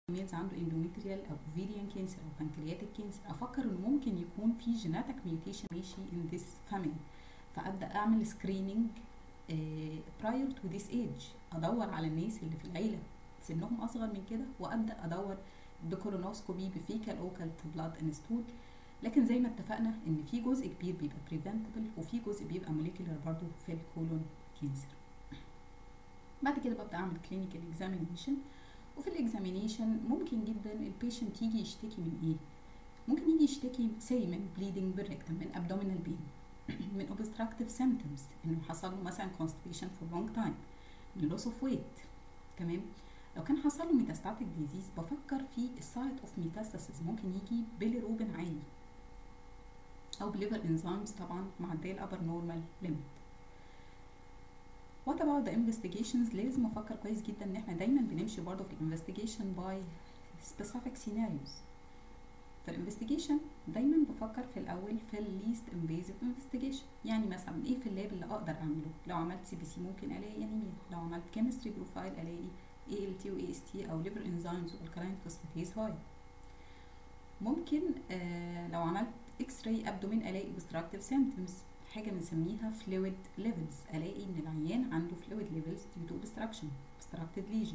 ميلز عنده اندوميتريال او اوفيريان كانسر او بانكرياتيك كانسر افكر انه ممكن يكون في جيناتيك ميوتيشن ماشي ان ذيس فاميلي فابدا اعمل سكريننج براير تو ذيس ايج ادور على الناس اللي في العيله سنهم اصغر من كده وابدا ادور بكولونوسكوبي بفيكال اوكالت بلاد انستول لكن زي ما اتفقنا ان في جزء كبير بيبقى بريفنتبل وفي جزء بيبقى موليكولر برضه في الكولون كانسر بعد كده ببدا اعمل كلينيكال اكزامينيشن وفي الاكزامينيشن ممكن جدا البيشنت يجي يشتكي من ايه ممكن يجي يشتكي سي من بليدنج بالريكتم من ابدومينال بين من obstructive symptoms انه حصل له مثلا constipation for long time من loss of weight تمام لو كان حصل له ميتاستاتيك ديزيز بفكر في السايت اوف ميتاستاسيس ممكن يجي بيليروبين عالي او بليفر انزيمز طبعا معديه الابر نورمال ليميت وات اباوت ذا انفستيجيشنز لازم افكر كويس جدا ان احنا دايما بنمشي برضه في الانفستيجيشن باي سبيسيفيك سيناريوز في الانفستيجيشن دايما بفكر في الاول في الليست انفيزيف انفستيجيشن يعني مثلا ايه في اللاب اللي اقدر اعمله لو عملت سي بي سي ممكن الاقي انيميا لو عملت كيمستري بروفايل الاقي اي ال تي واي اس تي او ليفر انزيمز والكلاين فوسفاتيز هاي ممكن آه لو عملت اكس راي ابدومين الاقي obstructive symptoms حاجه بنسميها فلويد ليفلز الاقي ان العيان عنده فلويد ليفلز due to obstruction obstructed lesion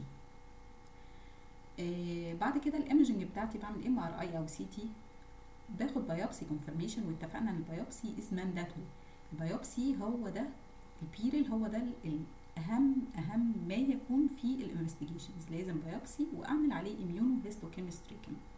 آه بعد كده الايمجنج بتاعتي بعمل ام ار اي او سي تي باخد بايوبسي كونفرميشن واتفقنا ان البايوبسي از مانداتوري البايوبسي هو ده البيرل هو ده الاهم اهم ما يكون في الانفستيجيشنز لازم بايوبسي واعمل عليه اميونو هيستوكيمستري كمان